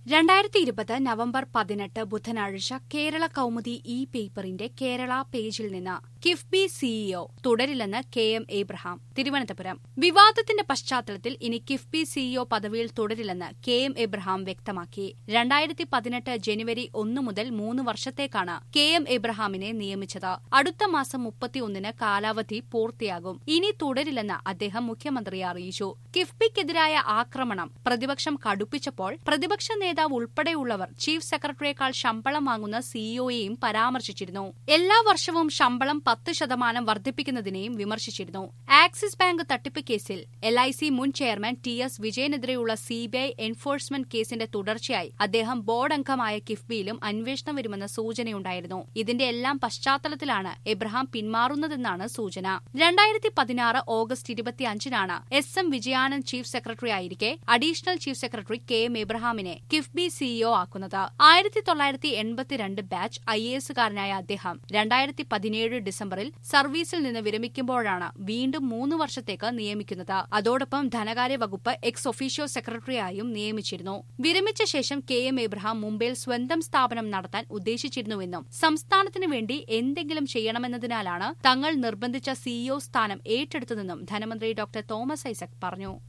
രണ്ടായിരത്തി ഇരുപത് നവംബർ പതിനെട്ട് ബുധനാഴ്ച കേരള കൗമുദി ഇ പേപ്പറിന്റെ കേരള പേജിൽ നിന്ന് കിഫ്ബി സിഇഒ തുടരില്ലെന്ന് കെ എം എബ്രഹാം തിരുവനന്തപുരം വിവാദത്തിന്റെ പശ്ചാത്തലത്തിൽ ഇനി കിഫ്ബി സിഇഒ പദവിയിൽ തുടരില്ലെന്ന് കെ എം എബ്രഹാം വ്യക്തമാക്കി രണ്ടായിരത്തി പതിനെട്ട് ജനുവരി ഒന്ന് മുതൽ മൂന്ന് വർഷത്തേക്കാണ് കെ എം എബ്രഹാമിനെ നിയമിച്ചത് അടുത്ത മാസം മുപ്പത്തിയൊന്നിന് കാലാവധി പൂർത്തിയാകും ഇനി തുടരില്ലെന്ന് അദ്ദേഹം മുഖ്യമന്ത്രിയെ അറിയിച്ചു കിഫ്ബിക്കെതിരായ ആക്രമണം പ്രതിപക്ഷം കടുപ്പിച്ചപ്പോൾ പ്രതിപക്ഷ നേതാവ് ഉൾപ്പെടെയുള്ളവർ ചീഫ് സെക്രട്ടറിയേക്കാൾ ശമ്പളം വാങ്ങുന്ന സിഇഒയെയും പരാമർശിച്ചിരുന്നു എല്ലാ വർഷവും ശമ്പളം പത്ത് ശതമാനം വർദ്ധിപ്പിക്കുന്നതിനെയും വിമർശിച്ചിരുന്നു ആക്സിസ് ബാങ്ക് തട്ടിപ്പ് കേസിൽ എൽ ഐ സി മുൻ ചെയർമാൻ ടി എസ് വിജയനെതിരെയുള്ള സിബിഐ എൻഫോഴ്സ്മെന്റ് കേസിന്റെ തുടർച്ചയായി അദ്ദേഹം ബോർഡ് അംഗമായ കിഫ്ബിയിലും അന്വേഷണം വരുമെന്ന സൂചനയുണ്ടായിരുന്നു ഇതിന്റെ എല്ലാം പശ്ചാത്തലത്തിലാണ് എബ്രഹാം പിന്മാറുന്നതെന്നാണ് സൂചന രണ്ടായിരത്തി പതിനാറ് ഓഗസ്റ്റ് ഇരുപത്തിയഞ്ചിനാണ് S M Vijayanand chief secretary ആയിരിക്കെ additional chief secretary K M എബ്രഹാമിനെ കിഫ്ബി സിഇഒ ആക്കുന്നത് ആയിരത്തി തൊള്ളായിരത്തി എൺപത്തിരണ്ട് ബാച്ച് ഐ എ എസുകാരനായ അദ്ദേഹം രണ്ടായിരത്തി പതിനേഴ് ഡിസംബറിൽ സർവീസിൽ നിന്ന് വിരമിക്കുമ്പോഴാണ് വീണ്ടും മൂന്ന് വർഷത്തേക്ക് നിയമിക്കുന്നത് അതോടൊപ്പം ധനകാര്യ വകുപ്പ് എക്സ് ഒഫീഷ്യോ സെക്രട്ടറിയായും നിയമിച്ചിരുന്നു വിരമിച്ച ശേഷം കെ എം എബ്രഹാം മുംബൈയിൽ സ്വന്തം സ്ഥാപനം നടത്താൻ ഉദ്ദേശിച്ചിരുന്നുവെന്നും സംസ്ഥാനത്തിനു വേണ്ടി എന്തെങ്കിലും ചെയ്യണമെന്നതിനാലാണ് തങ്ങൾ നിർബന്ധിച്ച സിഇഒ സ്ഥാനം ഏറ്റെടുത്തതെന്നും ധനമന്ത്രി ഡോക്ടർ തോമസ് ഐസക് പറഞ്ഞു